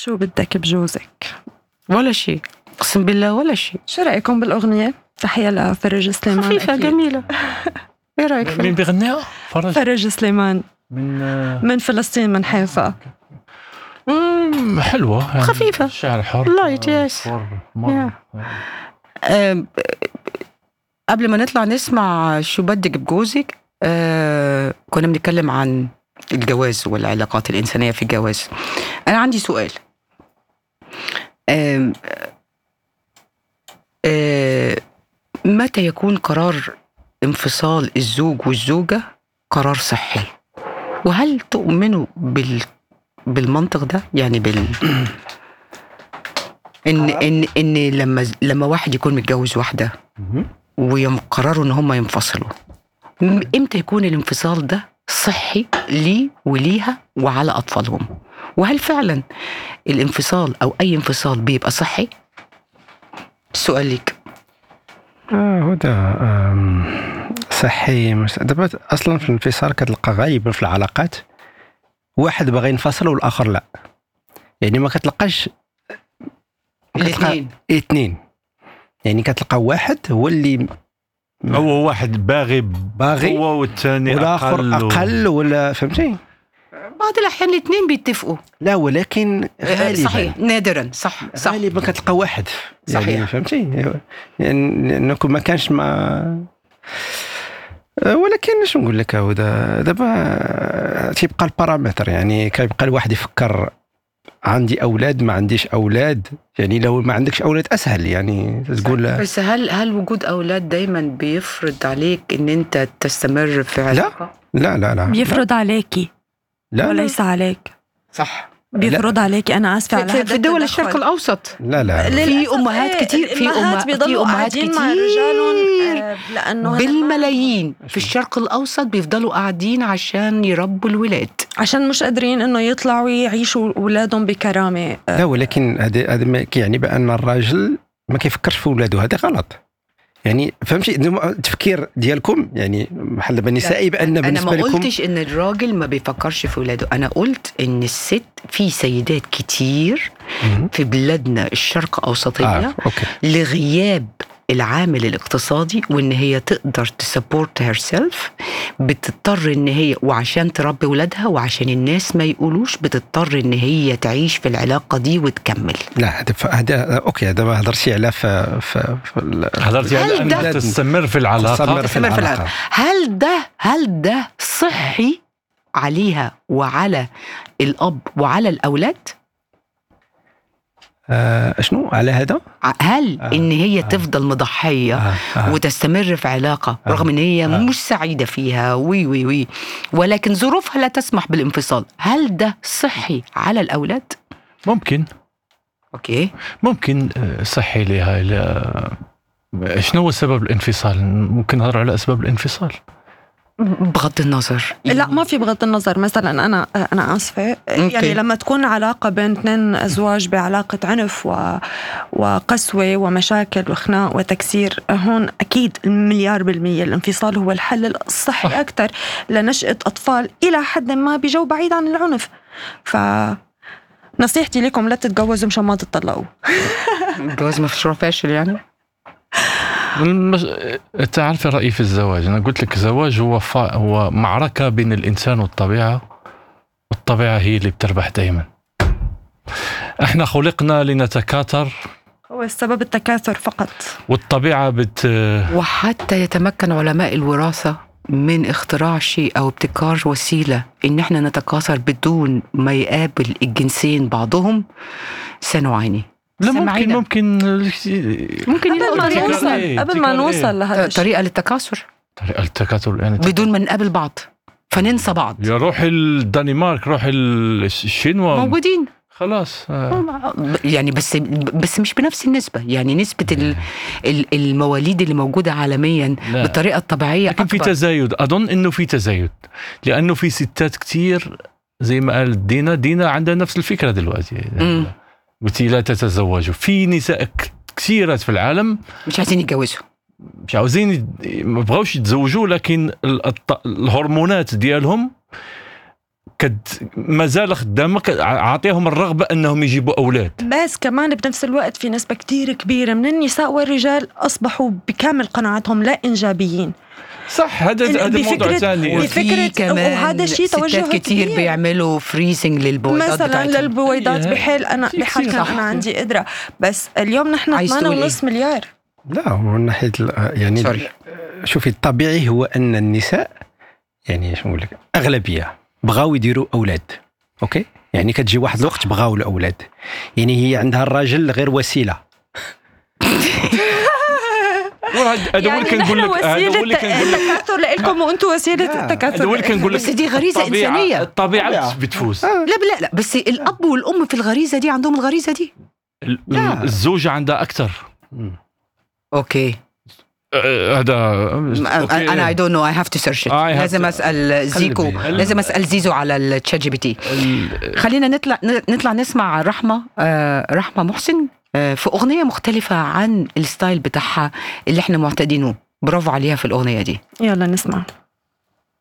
شو بدك بجوزك ولا شيء اقسم بالله ولا شيء شو رايكم بالاغنيه تحيه لفرج سليمان خفيفه أكيد. جميله ايه رايك مين فيها؟ بيغنيها؟ فرج فرج سليمان من آه، من فلسطين من حيفا مم، حلوة يعني خفيفة. شعر حر Light, yes. حر، مرة. آه، قبل ما نطلع نسمع شو بدك بجوزك آه كنا بنتكلم عن الجواز والعلاقات الإنسانية في الجواز أنا عندي سؤال آه آه متى يكون قرار انفصال الزوج والزوجة قرار صحي وهل تؤمنوا بال بالمنطق ده يعني بال ان ان ان لما لما واحد يكون متجوز واحده مهم. ويقرروا ان هم ينفصلوا م- امتى يكون الانفصال ده صحي ليه وليها وعلى اطفالهم وهل فعلا الانفصال او اي انفصال بيبقى صحي السؤال ليك آه هو ده آم، صحي مس- دابا اصلا في الانفصال كتلقى غالبا في العلاقات واحد باغي ينفصل والاخر لا يعني ما كتلقاش كتلقى الاثنين اثنين يعني كتلقى واحد هو اللي هو واحد باغي باغي هو والثاني والاخر اقل, و- اقل ولا فهمتي بعض الاحيان الاثنين بيتفقوا لا ولكن آه، غالبا صحيح نادرا صح صح غالبا كتلقى واحد يعني صحيح. فهمتي يعني لانه كون ما كانش ما أه، ولكن شو نقول لك هو دا- دابا أه، تيبقى البارامتر يعني كيبقى الواحد يفكر عندي اولاد ما عنديش اولاد يعني لو ما عندكش اولاد اسهل يعني تقول بس هل هل وجود اولاد دايما بيفرض عليك ان انت تستمر في علاقه؟ لا لا لا بيفرض عليكي لا لا وليس عليك صح بيفرض عليكي انا اسفه على في, هذا في دول التدخل. الشرق الاوسط لا لا, لا. في أمهات إيه، كتير- في الأمهات أمها- بيضلوا في أمهات قاعدين مع كتير. رجالهم آه، لانه هذا بالملايين في الشرق الاوسط بيفضلوا قاعدين عشان يربوا الولاد عشان مش قادرين انه يطلعوا يعيشوا اولادهم بكرامه آه، لا ولكن هذا هذا ما يعني بان الراجل ما كيفكرش في ولاده هذا غلط يعني فهمتي إنه التفكير ديالكم يعني محل دابا نسائي بان انا بالنسبه ما لكم قلتش ان الراجل ما بيفكرش في ولاده انا قلت ان الست في سيدات كتير مهم. في بلادنا الشرق اوسطيه آه اوكي لغياب العامل الاقتصادي وان هي تقدر تسبورت هير سيلف بتضطر ان هي وعشان تربي ولادها وعشان الناس ما يقولوش بتضطر ان هي تعيش في العلاقه دي وتكمل لا هذا هذا اوكي دابا هضرتي على في في, في ال- هضرتي هل على ده- ان تستمر في العلاقه تستمر في تستمر في العلاقه هل ده هل ده صحي عليها وعلى الاب وعلى الاولاد آه شنو على هذا؟ ع- هل آه، ان هي آه. تفضل مضحيه آه آه وتستمر في علاقة آه. رغم إن هي آه. مش سعيدة فيها وي وي وي ولكن ظروفها لا تسمح بالانفصال هل ده صحي على الأولاد؟ ممكن أوكي ممكن آه، صحي لها لا- شنو هو سبب الانفصال؟ ممكن نهضر على اسباب الانفصال بغض النظر لا ما في بغض النظر مثلا انا انا اسفه أوكي. يعني لما تكون علاقه بين اثنين ازواج بعلاقه عنف و... وقسوه ومشاكل وخناق وتكسير هون اكيد المليار بالميه الانفصال هو الحل الصحي صح. اكثر لنشاه اطفال الى حد ما بجو بعيد عن العنف ف نصيحتي لكم لا تتجوزوا مشان ما تطلقوا الجواز مشروع فاشل يعني؟ المش... انت عارف رايي في الزواج انا قلت لك الزواج هو ف... هو معركه بين الانسان والطبيعه والطبيعه هي اللي بتربح دائما احنا خلقنا لنتكاثر هو السبب التكاثر فقط والطبيعه بت وحتى يتمكن علماء الوراثة من اختراع شيء أو ابتكار وسيلة إن احنا نتكاثر بدون ما يقابل الجنسين بعضهم سنعاني لا ممكن سمعينا. ممكن ممكن قبل ما يلاقوا ابتكار نوصل إيه؟ قبل ما ابتكار إيه؟ نوصل لهذا الشيء طريقة للتكاثر طريقه التكاثر يعني بدون ما نقابل بعض فننسى بعض يا روح الدنمارك روح الشينوا موجودين خلاص آه. يعني بس بس مش بنفس النسبة يعني نسبة ال- ال- المواليد اللي موجودة عالميا لا. بالطريقة الطبيعية لكن في أكبر تزايد اظن انه في تزايد لانه في ستات كتير زي ما قال دينا دينا عندها نفس الفكره دلوقتي مم. قلتي لا تتزوجوا في نساء ك- كثيرات في العالم مش عايزين يتجوزوا مش عاوزين يد- ما بغاوش يتزوجوا لكن ال- الط- الهرمونات ديالهم كد ما زال خدامك عاطيهم الرغبه انهم يجيبوا اولاد بس كمان بنفس الوقت في نسبة كتير كبيرة من النساء والرجال أصبحوا بكامل قناعتهم لا إنجابيين صح هذا ال- هذا موضوع بفكرة- ثاني بفكرة- وفي كمان وهذا شيء توجه ستات كتير كبير. بيعملوا فريزنج للبويضات مثلا بتاعتهم. للبويضات إيه. بحال انا في بحال كتير كان صح. انا عندي قدره بس اليوم نحن عايز تقول 8.5 مليار لا هو من ناحيه ال- يعني سوري. شوفي الطبيعي هو ان النساء يعني شنو نقول لك اغلبيه بغاو يديروا اولاد اوكي يعني كتجي واحد الوقت بغاو الاولاد يعني هي عندها الراجل غير وسيله هذا هو اللي كنقول لك هذا هو اللي كنقول لك التكاثر لكم وانتم وسيله لا، التكاثر هذا هو اللي كنقول لك بس دي غريزة الطبيعة- إنسانية. الطبيعه طبيعة. بتفوز لا لا لا بس الاب والام في الغريزه دي عندهم الغريزه دي ال- لا. الزوجه عندها اكثر اوكي هذا انا اي دونت نو اي هاف تو سيرش I have لازم to- اسال زيكو قلبي. لازم اسال زيزو على التشات جي بي تي ال- خلينا نطلع نطلع نسمع رحمه آه، رحمه محسن آه، في اغنيه مختلفه عن الستايل بتاعها اللي احنا معتادينه برافو عليها في الاغنيه دي يلا نسمع